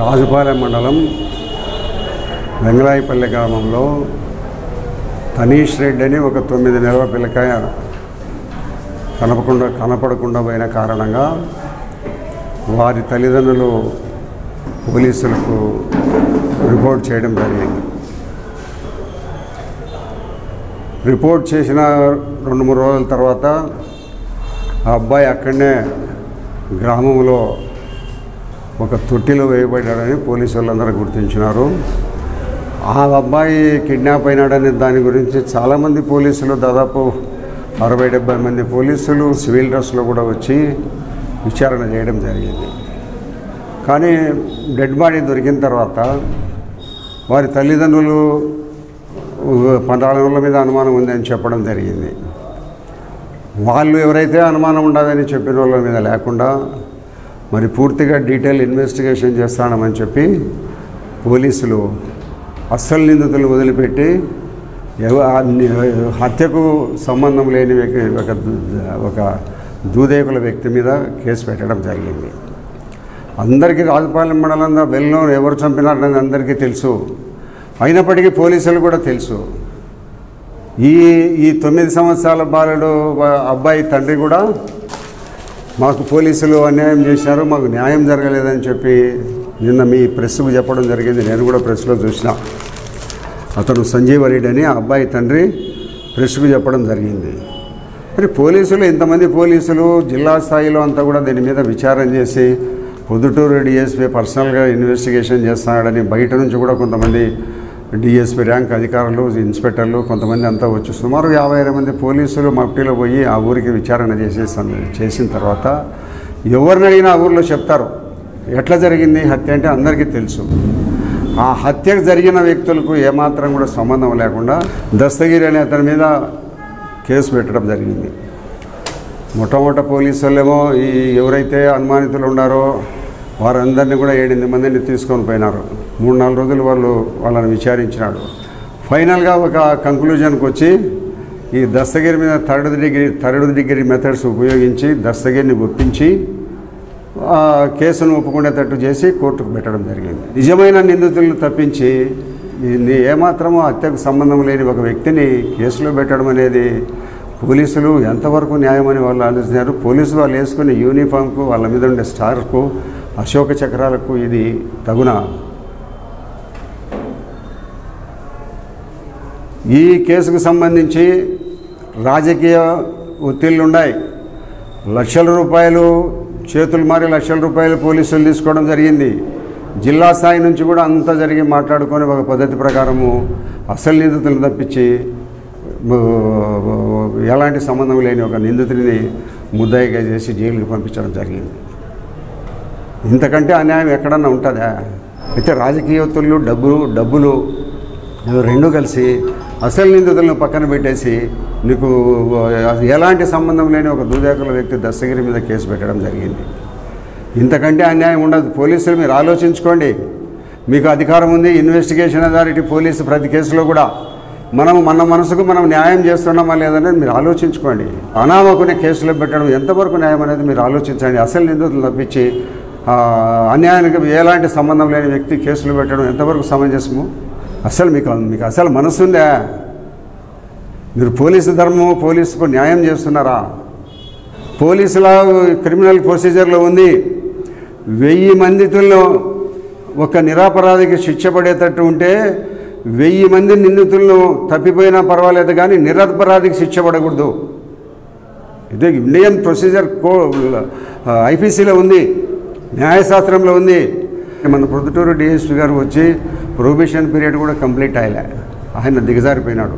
రాజుపాలెం మండలం వెంగళాయిపల్లి గ్రామంలో తనీష్ రెడ్డి అని ఒక తొమ్మిది నెలల పిల్లకాయ కనపకుండా కనపడకుండా పోయిన కారణంగా వారి తల్లిదండ్రులు పోలీసులకు రిపోర్ట్ చేయడం జరిగింది రిపోర్ట్ చేసిన రెండు మూడు రోజుల తర్వాత ఆ అబ్బాయి అక్కడనే గ్రామంలో ఒక తొట్టిలో వేయబడ్డాడని పోలీసు వాళ్ళందరూ గుర్తించినారు ఆ అబ్బాయి కిడ్నాప్ అయినాడనే దాని గురించి చాలామంది పోలీసులు దాదాపు అరవై డెబ్బై మంది పోలీసులు సివిల్ డ్రెస్లో కూడా వచ్చి విచారణ చేయడం జరిగింది కానీ డెడ్ బాడీ దొరికిన తర్వాత వారి తల్లిదండ్రులు పద్నాలుగుల మీద అనుమానం ఉందని చెప్పడం జరిగింది వాళ్ళు ఎవరైతే అనుమానం ఉండదని చెప్పిన వాళ్ళ మీద లేకుండా మరి పూర్తిగా డీటెయిల్ ఇన్వెస్టిగేషన్ చేస్తానమని చెప్పి పోలీసులు అస్సలు నిందితులు వదిలిపెట్టి ఎవ- ఆ ని- హత్యకు సంబంధం లేని వ్యక్తి ఒక దు- ఒక దూదేకుల వ్యక్తి మీద కేసు పెట్టడం జరిగింది అందరికీ రాజపాలెం మండలంలో వెల్లో ఎవరు చంపినారనేది అందరికీ తెలుసు అయినప్పటికీ పోలీసులు కూడా తెలుసు ఈ ఈ తొమ్మిది సంవత్సరాల బాలుడు వా- అబ్బాయి తండ్రి కూడా మాకు పోలీసులు అన్యాయం చేశారు మాకు న్యాయం జరగలేదని చెప్పి నిన్న మీ ప్రెస్కు చెప్పడం జరిగింది నేను కూడా ప్రెస్లో చూసిన అతను సంజీవ రెడ్డి అని ఆ అబ్బాయి తండ్రి ప్రెస్కు చెప్పడం జరిగింది మరి పోలీసులు ఇంతమంది పోలీసులు జిల్లా స్థాయిలో అంతా కూడా దీని మీద విచారణ చేసి పొద్దుటూరు డిఎస్పీ పర్సనల్గా ఇన్వెస్టిగేషన్ చేస్తున్నాడని బయట నుంచి కూడా కొంతమంది డిఎస్పీ ర్యాంక్ అధికారులు ఇన్స్పెక్టర్లు కొంతమంది అంతా వచ్చి సుమారు యాభై అరవై మంది పోలీసులు మఫ్టీలో పోయి ఆ ఊరికి విచారణ చేసే సం- చేసిన తర్వాత ఎవరిని అడిగినా ఆ ఊర్లో చెప్తారు ఎట్లా జరిగింది హత్య అంటే అందరికీ తెలుసు ఆ హత్యకు జరిగిన వ్యక్తులకు ఏమాత్రం కూడా సంబంధం లేకుండా దస్తగిరి అనే అతని మీద కేసు పెట్టడం జరిగింది మొట్టమొదట పోలీసు వాళ్ళేమో ఈ ఎవరైతే అనుమానితులు ఉన్నారో వారందరినీ కూడా ఏడెనిమిది మందిని తీసుకొని పోయినారు మూడు నాలుగు రోజులు వాళ్ళు వాళ్ళని విచారించినాడు ఫైనల్గా ఒక కంక్లూజన్కి వచ్చి ఈ దస్తగిరి మీద third degree third degree methods ఉపయోగించి దస్తగిరిని ఒప్పించి ఆ కేసును ఒప్పుకునేటట్టు చేసి కోర్టుకు పెట్టడం జరిగింది నిజమైన నిందితులను తప్పించి ఇది ఏమాత్రమో హత్యకు సంబంధం లేని ఒక వ్యక్తిని కేసులో పెట్టడం అనేది పోలీసులు ఎంతవరకు న్యాయమని వాళ్ళు ఆలోచించారు పోలీసులు వాళ్ళు వేసుకునే యూనిఫామ్కు వాళ్ళ మీద ఉండే స్టార్కు అశోక చక్రాలకు ఇది తగున ఈ కేసుకు సంబంధించి రాజకీయ ఒత్తిళ్ళు ఉన్నాయి లక్షల రూపాయలు చేతులు మారి లక్షల రూపాయలు పోలీసులు తీసుకోవడం జరిగింది జిల్లా స్థాయి నుంచి కూడా అంతా జరిగి మాట్లాడుకొని ఒక పద్ధతి ప్రకారము అసలు నిందితులను తప్పించి మ- ఎలాంటి సంబంధం లేని ఒక నిందితుడిని ముద్దాయిగా చేసి జైలుకి పంపించడం జరిగింది ఇంతకంటే అన్యాయం ఎక్కడన్నా ఉంటుందా అయితే రాజకీయ ఒత్తిళ్ళు డబ్బులు డబ్బులు ఇవి రెండు కలిసి అసలు నిందితులను పక్కన పెట్టేసి నీకు ఎలాంటి సంబంధం లేని ఒక దూదేకుల వ్యక్తి దస్తగిరి మీద కేసు పెట్టడం జరిగింది ఇంతకంటే అన్యాయం ఉండదు పోలీసులు మీరు ఆలోచించుకోండి మీకు అధికారం ఉంది ఇన్వెస్టిగేషన్ అథారిటీ పోలీసు ప్రతి కేసులో కూడా మనం మన మనసుకు మనం న్యాయం చేస్తున్నామా లేదనేది మీరు ఆలోచించుకోండి అనామకునే కేసులో పెట్టడం ఎంతవరకు న్యాయం అనేది మీరు ఆలోచించండి అసలు నిందితులు తప్పించి ఆ, అన్యాయానికి ఎలాంటి సంబంధం లేని వ్యక్తి కేసులు పెట్టడం ఎంతవరకు సమంజసము అసలు మీకు మీకు అసలు మనసు ఉందా మీరు పోలీసు ధర్మం పోలీసుకు న్యాయం చేస్తున్నారా పోలీసుల క్రిమినల్ ప్రొసీజర్లో ఉంది వెయ్యి మందితుల్లో ఒక నిరాపరాధికి శిక్ష పడేటట్టు ఉంటే వెయ్యి మంది నిందితులను తప్పిపోయినా పర్వాలేదు కానీ నిరపరాధికి శిక్ష పడకూడదు ఇదే ఇండియన్ ప్రొసీజర్ కో ఐపీసీలో ఉంది న్యాయశాస్త్రంలో ఉంది మన ప్రొద్దుటూరు డిఎస్పీ గారు వచ్చి ప్రొహిబిషన్ పీరియడ్ కూడా కంప్లీట్ అయ్యలే ఆయన దిగజారిపోయినాడు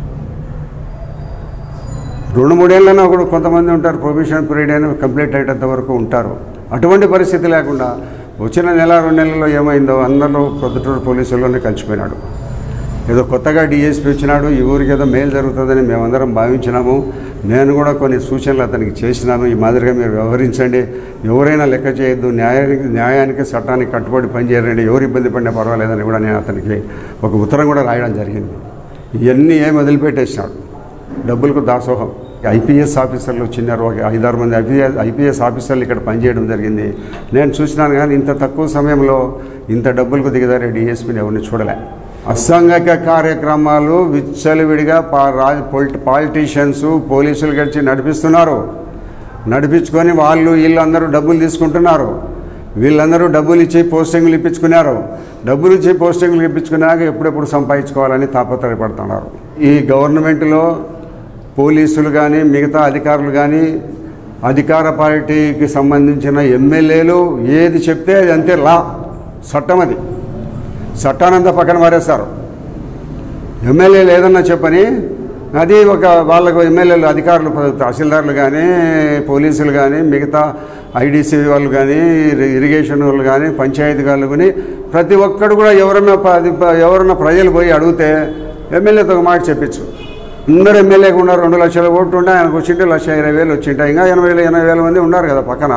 రెండు మూడేళ్ళైనా కూడా కొంతమంది ఉంటారు ప్రొహిబిషన్ పీరియడ్ అయినా కంప్లీట్ అయ్యేంత వరకు ఉంటారు అటువంటి పరిస్థితి లేకుండా వచ్చిన నెల రెండు నెలల్లో ఏమైందో అందరూ ప్రొద్దుటూరు పోలీసుల్లోనే కలిసిపోయినాడు ఏదో కొత్తగా డిఎస్పీ వచ్చినాడు ఈ ఊరికి ఏదో మేలు జరుగుతుందని మేమందరం భావించినాము నేను కూడా కొన్ని సూచనలు అతనికి చేసినాను ఈ మాదిరిగా మీరు వ్యవహరించండి ఎవరైనా లెక్క చేయొద్దు న్యాయానికి న్యాయానికి చట్టానికి కట్టుబడి పనిచేయండి ఎవరు ఇబ్బంది పడినా పర్వాలేదని కూడా నేను అతనికి ఒక ఉత్తరం కూడా రాయడం జరిగింది ఇవన్నీ ఏమి వదిలిపెట్టేసినాడు డబ్బులకు దాసోహం ఐపీఎస్ ఆఫీసర్లు వచ్చినారు ఒక ఐదారు మంది ఐపీఎస్ ఐపీఎస్ ఆఫీసర్లు ఇక్కడ పనిచేయడం జరిగింది నేను చూసినాను కానీ ఇంత తక్కువ సమయంలో ఇంత డబ్బులకు దిగదారే డిఎస్పీని ఎవరిని చూడలే అసంఘిక కార్యక్రమాలు విచ్చలవిడిగా పా రాజ పొలిటి పాలిటీషియన్స్ పోలీసులు గడిచి నడిపిస్తున్నారు నడిపించుకొని వాళ్ళు వీళ్ళందరూ డబ్బులు తీసుకుంటున్నారు వీళ్ళందరూ డబ్బులు ఇచ్చి పోస్టింగ్లు ఇప్పించుకున్నారు డబ్బులు ఇచ్చి పోస్టింగ్లు ఇప్పించుకున్నాక ఎప్పుడెప్పుడు సంపాదించుకోవాలని తాపత్రయపడుతున్నారు ఈ గవర్నమెంట్లో పోలీసులు కానీ మిగతా అధికారులు కానీ అధికార పార్టీకి సంబంధించిన ఎమ్మెల్యేలు ఏది చెప్తే అది అంతే లా చట్టం అది చట్టానంతా పక్కన మారేస్తారు ఎమ్మెల్యేలు ఏదన్నా చెప్పని అది ఒక వాళ్ళకు ఎమ్మెల్యేలు అధికారులు తహసీల్దార్లు కానీ పోలీసులు కానీ మిగతా ఐడీసీ వాళ్ళు కానీ ఇరి- ఇరిగేషన్ వాళ్ళు కానీ పంచాయతీ వాళ్ళు కానీ ప్రతి ఒక్కడు కూడా ఎవరన్నా ప- అది ప- ఎవరన్నా ప్రజలు పోయి అడిగితే ఎమ్మెల్యేతో ఒక మాట చెప్పించు అందరు ఎమ్మెల్యేగా ఉన్నారు రెండు లక్షల ఓట్లు ఉంటే ఆయనకు వచ్చింటే లక్ష ఇరవై వేలు వచ్చింటాయి ఇంకా ఎనభై వేలు ఎనభై వేల మంది ఉన్నారు కదా పక్కన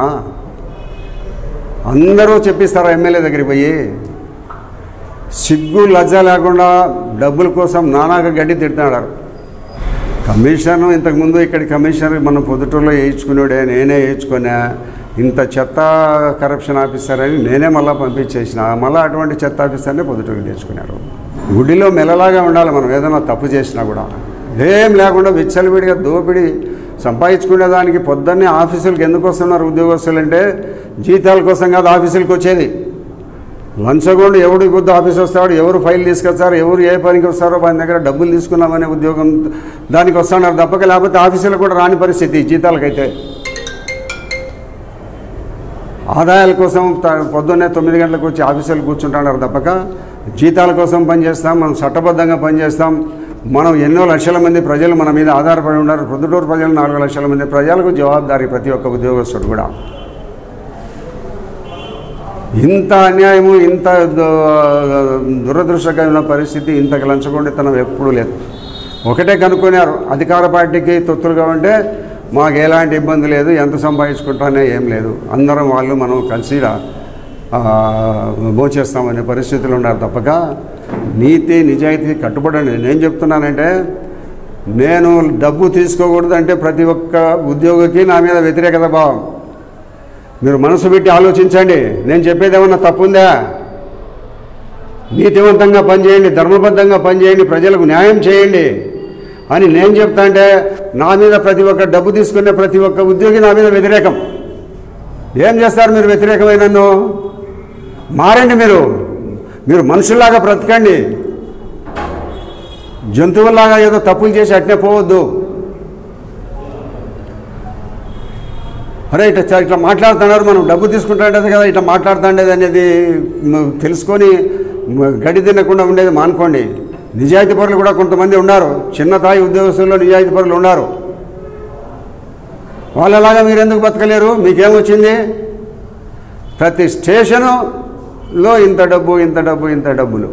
అందరూ చెప్పిస్తారా ఎమ్మెల్యే దగ్గరికి పోయి సిగ్గు లజ్జ లేకుండా డబ్బుల కోసం నానాగా గడ్డి తిడుతున్నాడు కమిషన్ ఇంతకుముందు ఇక్కడ కమిషనర్ మనం పొద్దుటూరులో వేయించుకున్నాడే నేనే వేయించుకున్నా ఇంత చెత్త కరప్షన్ ఆఫీసర్ అని నేనే మళ్ళీ పంపించేసిన మళ్ళీ అటువంటి చెత్త ఆఫీసర్నే పొద్దుటూరుకి తెచ్చుకున్నారు గుడిలో మెల్లలాగా ఉండాలి మనం ఏదైనా తప్పు చేసినా కూడా ఏం లేకుండా విచ్చలవిడిగా దోపిడి సంపాదించుకునే దానికి పొద్దున్నే ఆఫీసులకు ఎందుకు వస్తున్నారు ఉద్యోగస్తులు అంటే జీతాల కోసం కాదు ఆఫీసులకు వచ్చేది లంచగొండు ఎవడు కొద్ది ఆఫీస్ వస్తాడు ఎవరు ఫైల్ తీసుకొస్తారు ఎవరు ఏ పనికి వస్తారో వాని దగ్గర డబ్బులు తీసుకున్నామనే ఉద్యోగం దానికి వస్తున్నారు తప్పక లేకపోతే ఆఫీసులకు కూడా రాని పరిస్థితి జీతాలకైతే ఆదాయాల కోసం త- పొద్దున్నే తొమ్మిది గంటలకు వచ్చి ఆఫీసులు కూర్చుంటున్నారు తప్పక జీతాల కోసం పనిచేస్తాం మనం చట్టబద్ధంగా పనిచేస్తాం మనం ఎన్నో లక్షల మంది ప్రజలు మన మీద ఆధారపడి ఉన్నారు ప్రొద్దుటూరు ప్రజలు నాలుగు లక్షల మంది ప్రజలకు జవాబుదారీ ప్రతి ఒక్క ఉద్యోగస్తుడు కూడా ఇంత అన్యాయము ఇంత దు- దురదృష్టకరమైన పరిస్థితి ఇంత లంచగొండితనం ఎప్పుడూ లేదు ఒకటే కనుక్కున్నారు అధికార పార్టీకి తొత్తులుగా ఉంటే మాకు ఎలాంటి ఇబ్బంది లేదు ఎంత సంపాదించుకుంటానే ఏం లేదు అందరం వాళ్ళు మనం కలిసి ఆ, భోంచేస్తామనే పరిస్థితులు ఉన్నారు తప్పక నీతి నిజాయితీ కట్టుబడండి నేను చెప్తున్నానంటే నేను డబ్బు తీసుకోకూడదు అంటే ప్రతి ఒక్క ఉద్యోగికి నా మీద వ్యతిరేకత భావం మీరు మనసు పెట్టి ఆలోచించండి నేను చెప్పేది ఏమన్నా తప్పుందా నీతివంతంగా పనిచేయండి ధర్మబద్ధంగా పనిచేయండి ప్రజలకు న్యాయం చేయండి అని నేను చెప్తా అంటే నా మీద ప్రతి ఒక్క డబ్బు తీసుకునే ప్రతి ఒక్క ఉద్యోగి నా మీద వ్యతిరేకం ఏం చేస్తారు మీరు వ్యతిరేకమైన నన్ను మారండి మీరు మీరు మనుషుల్లాగా బ్రతకండి జంతువుల్లాగా ఏదో తప్పులు చేసి అట్నే పోవద్దు అరే ఇట్లా చ- ఇట్లా మాట్లాడుతున్నారు మనం డబ్బు తీసుకుంటాండేది కదా ఇట్లా మాట్లాడుతుండేది అనేది మ- తెలుసుకొని మ- గడి తినకుండా ఉండేది మానుకోండి నిజాయితీ పరులు కూడా కొంతమంది ఉన్నారు చిన్న స్థాయి ఉద్యోగస్తుల్లో నిజాయితీ పరులు ఉన్నారు వాళ్ళలాగా మీరు ఎందుకు బతకలేరు మీకేమొచ్చింది ప్రతి స్టేషనులో ఇంత డబ్బు ఇంత డబ్బు ఇంత డబ్బులు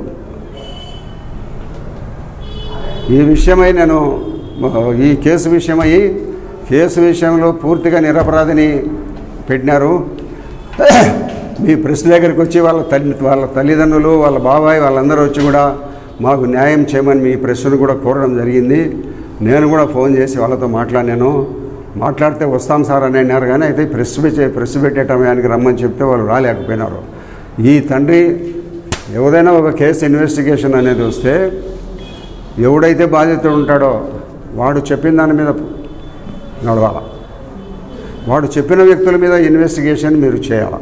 ఈ విషయమై నేను ఈ కేసు విషయమై కేసు విషయంలో పూర్తిగా నిరపరాధిని పెట్టినారు మీ ప్రెస్ దగ్గరికి వచ్చి వాళ్ళ తల్లి వాళ్ళ తల్లిదండ్రులు వాళ్ళ బాబాయ్ వాళ్ళందరూ వచ్చి కూడా మాకు న్యాయం చేయమని మీ ప్రెస్ను కూడా కోరడం జరిగింది నేను కూడా ఫోన్ చేసి వాళ్ళతో మాట్లాడినాను మాట్లాడితే వస్తాం సార్ అని అన్నారు కానీ అయితే ప్రెస్ పెట్టే ప్రెస్ పెట్టే టయానికి రమ్మని చెప్తే వాళ్ళు రాలేకపోయినారు ఈ తండ్రి ఎవరైనా ఒక కేసు ఇన్వెస్టిగేషన్ అనేది వస్తే ఎవడైతే బాధితుడు ఉంటాడో వాడు చెప్పిన దాని మీద నడవాల వాడు చెప్పిన వ్యక్తుల మీద ఇన్వెస్టిగేషన్ మీరు చేయాలి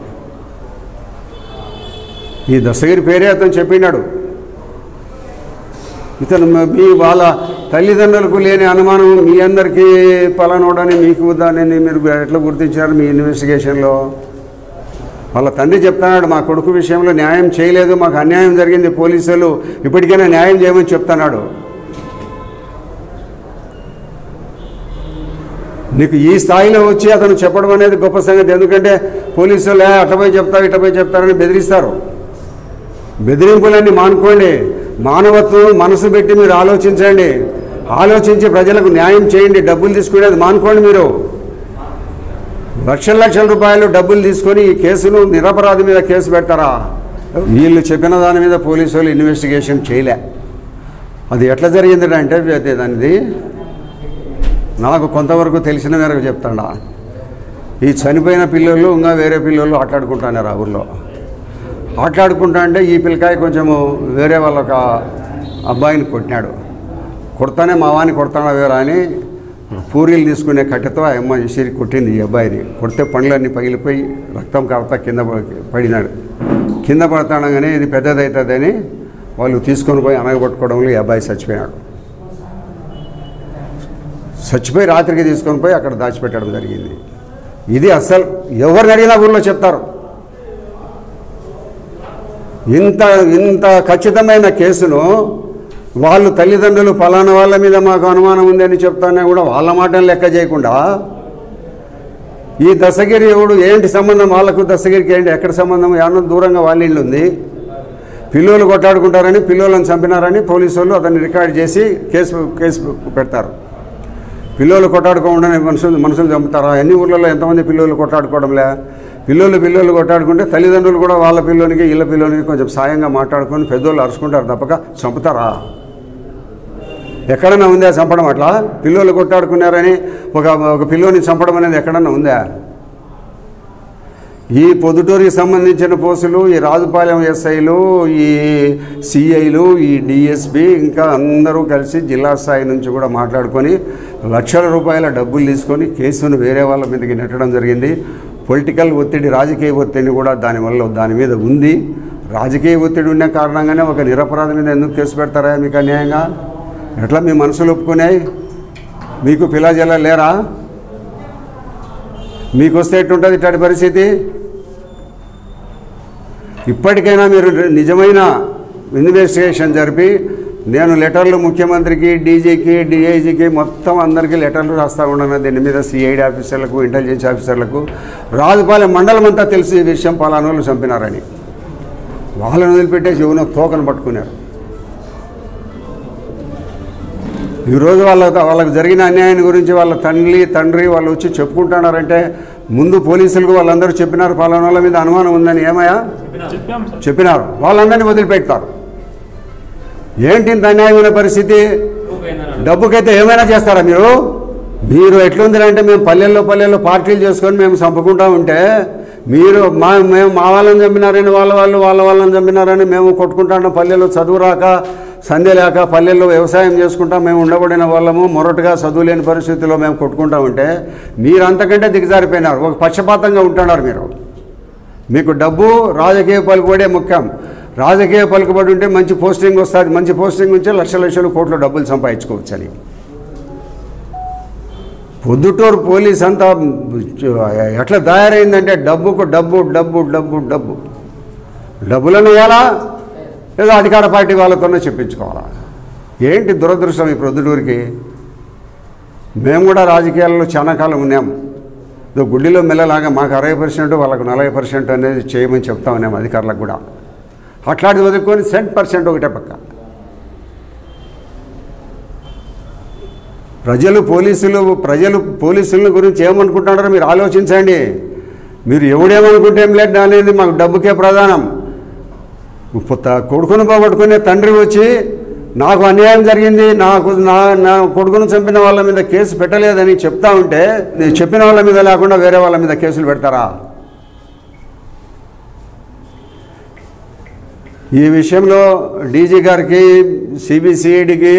ఈ దశగిరి పేరే అతను చెప్పినాడు ఇతను మ- మీ వాళ్ళ తల్లిదండ్రులకు లేని అనుమానం మీ అందరికీ పలానోడని మీకు దానిని మీరు ఎట్లా గుర్తించారు మీ ఇన్వెస్టిగేషన్లో వాళ్ళ తండ్రి చెప్తున్నాడు మా కొడుకు విషయంలో న్యాయం చేయలేదు మాకు అన్యాయం జరిగింది పోలీసులు ఇప్పటికైనా న్యాయం చేయమని చెప్తున్నాడు నీకు ఈ స్థాయిలో వచ్చి అతను చెప్పడం అనేది గొప్ప సంగతి ఎందుకంటే పోలీసులు "ఏ, అట్ట పోయి చెప్తారు ఇట్ట పోయి చెప్తారని బెదిరిస్తారు బెదిరింపులన్నీ మానుకోండి మానవత్వం మనసు పెట్టి మీరు ఆలోచించండి ఆలోచించి ప్రజలకు న్యాయం చేయండి డబ్బులు తీసుకునేది మానుకోండి మీరు లక్షల లక్షల రూపాయలు డబ్బులు తీసుకొని ఈ కేసును నిరపరాధి మీద కేసు పెడతారా వీళ్ళు చెప్పిన దాని మీద పోలీసు వాళ్ళు ఇన్వెస్టిగేషన్ చేయలే అది ఎట్లా జరిగింది అంటే అది దానిది నాకు కొంతవరకు తెలిసిన మేరకు చెప్తాడా ఈ చనిపోయిన పిల్లలు ఇంకా వేరే పిల్లలు ఆటలాడుకుంటున్నారు ఆ ఊర్లో ఆటలాడుకుంటా అంటే ఈ పిల్లకాయ కొంచెము వేరే వాళ్ళ ఒక అబ్బాయిని కొట్టినాడు కొడతానే మా వాని కొడతాడా వేరా అని పూరీలు తీసుకునే కట్టెతో ఆ అమ్మ ఇసిరి కొట్టింది ఈ అబ్బాయిని కొడితే పండ్లన్నీ పగిలిపోయి రక్తం కారుతా కింద పడి- పడినాడు కింద పడతానగానే ఇది పెద్దదవుతుందని వాళ్ళు తీసుకొని పోయి అనగబట్టుకోవడంలో ఈ అబ్బాయి చచ్చిపోయాడు చచ్చిపోయి రాత్రికి తీసుకొని పోయి అక్కడ దాచిపెట్టడం జరిగింది ఇది అస్సలు ఎవరిని అడిగినా ఊళ్ళో చెప్తారు ఇంత ఇంత ఖచ్చితమైన కేసును వాళ్ళు తల్లిదండ్రులు ఫలానా వాళ్ళ మీద మాకు అనుమానం ఉందని చెప్తానే కూడా వాళ్ళ మాటలు లెక్క చేయకుండా ఈ దశగిరి ఎవడు ఏంటి సంబంధం వాళ్ళకు దశగిరికి ఏంటి ఎక్కడ సంబంధం ఏమన్నా దూరంగా వాళ్ళ ఇల్లు ఉంది పిల్లలు కొట్లాడుకుంటారని పిల్లలను చంపినారని పోలీసు వాళ్ళు అతన్ని రికార్డ్ చేసి కేసు కేసు పెడతారు పిల్లలు కొట్టాడుకోకుండా మనుషులు మనుషులు చంపుతారా ఎన్ని ఊర్లలో ఎంతమంది పిల్లలు కొట్టాడుకోవడంలే పిల్లలు పిల్లలు కొట్టాడుకుంటే తల్లిదండ్రులు కూడా వాళ్ళ పిల్లోనికి ఇళ్ళ పిల్లోనికి కొంచెం సాయంగా మాట్లాడుకొని పెద్దోళ్ళు అరుచుకుంటారు తప్పక చంపుతారా ఎక్కడన్నా ఉందా చంపడం అట్లా పిల్లలు కొట్టాడుకున్నారని ఒక ఒక పిల్లోని చంపడం అనేది ఎక్కడన్నా ఉందా ఈ పొద్దుటూరికి సంబంధించిన పోస్టులు ఈ రాజుపాలెం ఎస్ఐలు ఈ సిఐలు ఈ డిఎస్పి ఇంకా అందరూ కలిసి జిల్లా స్థాయి నుంచి కూడా మాట్లాడుకొని లక్షల రూపాయల డబ్బులు తీసుకొని కేసును వేరే వాళ్ళ మీదకి నెట్టడం జరిగింది పొలిటికల్ ఒత్తిడి రాజకీయ ఒత్తిడి కూడా దానివల్ల దాని మీద ఉంది రాజకీయ ఒత్తిడి ఉన్న కారణంగానే ఒక నిరపరాధి మీద ఎందుకు కేసు పెడతారా మీకు అన్యాయంగా ఎట్లా మీ మనసులు ఒప్పుకున్నాయి మీకు పిల్లాజల్ల లేరా మీకు వస్తే ఎట్టుంటుంది ఇట్లాంటి పరిస్థితి ఇప్పటికైనా మీరు నిజమైన ఇన్వెస్టిగేషన్ జరిపి నేను లెటర్లు ముఖ్యమంత్రికి డీజీకి డిఐజీకి మొత్తం అందరికీ లెటర్లు రాస్తా ఉన్నాను దీని మీద సిఐడి ఆఫీసర్లకు ఇంటెలిజెన్స్ ఆఫీసర్లకు రాజుపాలెం మండలం అంతా తెలిసి ఈ విషయం పలానా వాళ్ళు చంపినారని వాళ్ళని వదిలిపెట్టేసి ఎవనో తోకను పట్టుకున్నారు ఈరోజు వాళ్ళ వాళ్ళకి జరిగిన అన్యాయం గురించి వాళ్ళ తండ్రి తండ్రి వాళ్ళు వచ్చి చెప్పుకుంటున్నారంటే ముందు పోలీసులకు వాళ్ళందరూ చెప్పినారు పలానా వాళ్ళ మీద అనుమానం ఉందని ఏమయ్యా చెప్పాం సార్ చెప్పినారు వాళ్ళందరినీ వదిలిపెడతారు ఏంటి ఇంత అన్యాయమైన పరిస్థితి ప్రూఫ్ అయిందని డబ్బుకైతే ఏమైనా చేస్తారా మీరు మీరు ఎట్లుందంటే మేము పల్లెల్లో పల్లెల్లో పార్టీలు చేసుకొని మేము చంపుకుంటా ఉంటే మీరు మా మేము మా వాళ్ళని చంపినారని వాళ్ళ వాళ్ళు వాళ్ళ వాళ్ళని చంపినారని మేము కొట్టుకుంటాం పల్లెల్లో చదువు రాక సంధ్య లేక పల్లెల్లో వ్యవసాయం చేసుకుంటా మేము ఉండబడిన వాళ్ళము మొరటుగా చదువు లేని పరిస్థితిలో మేము కొట్టుకుంటా ఉంటే మీరు అంతకంటే దిగజారిపోయినారు ఒక పక్షపాతంగా ఉంటున్నారు మీరు మీకు డబ్బు రాజకీయ పలుకుబడే ముఖ్యం రాజకీయ పలుకుబడి ఉంటే మంచి పోస్టింగ్ వస్తుంది మంచి పోస్టింగ్ ఉంటే లక్ష లక్షలు కోట్ల డబ్బులు సంపాదించుకోవచ్చు అని పొద్దుటూరు పోలీస్ అంతా ఎట్లా తయారైందంటే డబ్బుకు డబ్బు డబ్బు డబ్బు డబ్బు డబ్బులను ఇవ్వాలా లేదా అధికార పార్టీ వాళ్ళతోనే చెప్పించుకోవాలా ఏంటి దురదృష్టం ఈ ప్రొద్దుటూరికి మేము కూడా రాజకీయాల్లో చాలా కాలం ఉన్నాం ఇదో గుడ్డిలో మెల్లలాగా మాకు అరవై పర్సెంట్ వాళ్ళకు నలభై పర్సెంట్ అనేది చేయమని చెప్తా ఉన్నాం అధికారులకు కూడా అట్లాంటిది వదులుకొని సెంట్ పర్సెంట్ ఒకటే పక్క ప్రజలు పోలీసులు ప్రజలు పోలీసుల గురించి ఏమనుకుంటున్నారో మీరు ఆలోచించండి మీరు ఎవడేమనుకుంటే ఏం లేదు అనేది మాకు డబ్బుకే ప్రధానం పుత్త- కొడుకును పోగొట్టుకునే తండ్రి వచ్చి నాకు అన్యాయం జరిగింది నాకు నా నా కొడుకును చంపిన వాళ్ళ మీద కేసు పెట్టలేదని చెప్తా ఉంటే నేను చెప్పిన వాళ్ళ మీద లేకుండా వేరే వాళ్ళ మీద కేసులు పెడతారా ఈ విషయంలో డీజీ గారికి సిబిసిఐడికి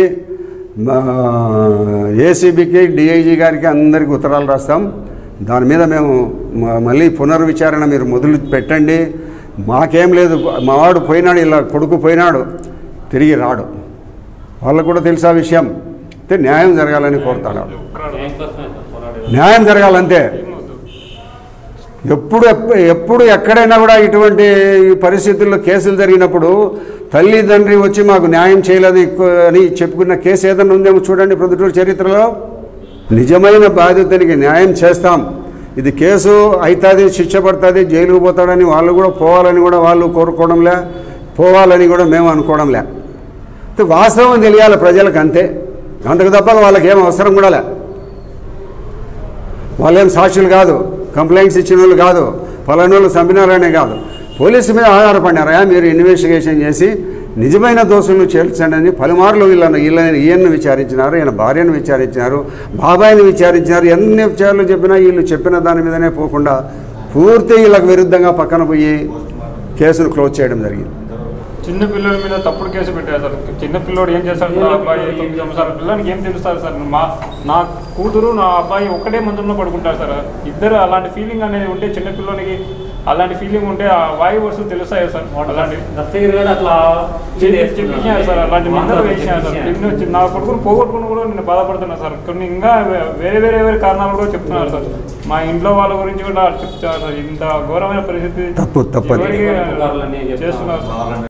ఏసీబీకి డిఐజీ గారికి అందరికీ ఉత్తరాలు రాస్తాం దాని మీద మేము మ- మళ్ళీ పునర్విచారణ మీరు మొదలు పెట్టండి మాకేం లేదు మావాడు పోయినాడు ఇలా కొడుకు పోయినాడు తిరిగి రాడు వాళ్ళకు కూడా తెలుసా విషయం అయితే న్యాయం జరగాలని కోరుతాడు ఏం కోసమే సార్ పోరాడేది న్యాయం జరగాలంతే ఎప్పుడు ఎప్ప- ఎప్పుడు ఎక్కడైనా కూడా ఇటువంటి పరిస్థితుల్లో కేసులు జరిగినప్పుడు తల్లి తండ్రి వచ్చి మాకు న్యాయం చేయలేదు ఎక్కువ అని చెప్పుకున్న కేసు ఏదైనా ఉందేమో చూడండి ప్రొద్దుటూరు చరిత్రలో నిజమైన బాధితునికి న్యాయం చేస్తాం ఇది కేసు అవుతుంది శిక్ష పడుతుంది జైలుకు పోతాడని వాళ్ళు కూడా పోవాలని కూడా వాళ్ళు కోరుకోవడంలే పోవాలని కూడా మేము అనుకోవడంలే అయితే వాస్తవం తెలియాలి ప్రజలకు అంతే అంతకు తప్ప వాళ్ళకి ఏం అవసరం కూడా లే వాళ్ళేం సాక్షులు కాదు కంప్లైంట్స్ ఇచ్చిన వాళ్ళు కాదు ఫలానా వాళ్ళు చంపినారనే కాదు పోలీసు మీద ఆధారపడినారా మీరు ఇన్వెస్టిగేషన్ చేసి నిజమైన దోషులను చేర్చండి అని పలుమార్లు వీళ్ళను వీళ్ళని ఈయన్ని విచారించినారు ఈయన భార్యను విచారించినారు బాబాయిని విచారించినారు ఎన్ని విచారాలు చెప్పినా వీళ్ళు చెప్పిన దాని మీదనే పోకుండా పూర్తి వీళ్ళకి విరుద్ధంగా పక్కన పోయి కేసును క్లోజ్ చేయడం జరిగింది చిన్న పిల్లల మీద తప్పుడు కేసు పెట్టారు సార్ చిన్న పిల్లోడు ఏం చేస్తాడు సార్ అబ్బాయి తొమ్మిది సంవత్సరాల పిల్లలకి ఏం తెలుస్తుంది సార్ మా నా కూతురు నా అబ్బాయి ఒక్కటే మంచంలో పడుకుంటారు సార్ ఇద్దరు అలాంటి ఫీలింగ్ అనేది ఉంటే చిన్న పిల్లోనికి అలాంటి ఫీలింగ్ ఉంటే ఆ వాయు వస్తువు తెలుస్తాయి సార్ అలాంటి దస్తగిరి గారు అట్లా చెప్పించారు సార్ అలాంటి మందలు వేసినారు సార్ ఎన్నో వచ్చి- నా కొడుకును పోగొట్టుకుని కూడా నేను బాధపడుతున్నా సార్ కొన్ని ఇంకా వే- వేరే వేరే వేరే కారణాలు కూడా చెప్తున్నారు సార్ మా ఇంట్లో వాళ్ళ గురించి కూడా చెప్తున్నారు సార్ ఇంత ఘోరమైన పరిస్థితి తప్పు, తప్పది. ఎవరికి పుకార్లన్నీ చెప్తున్నారు. చేస్తున్నారు సార్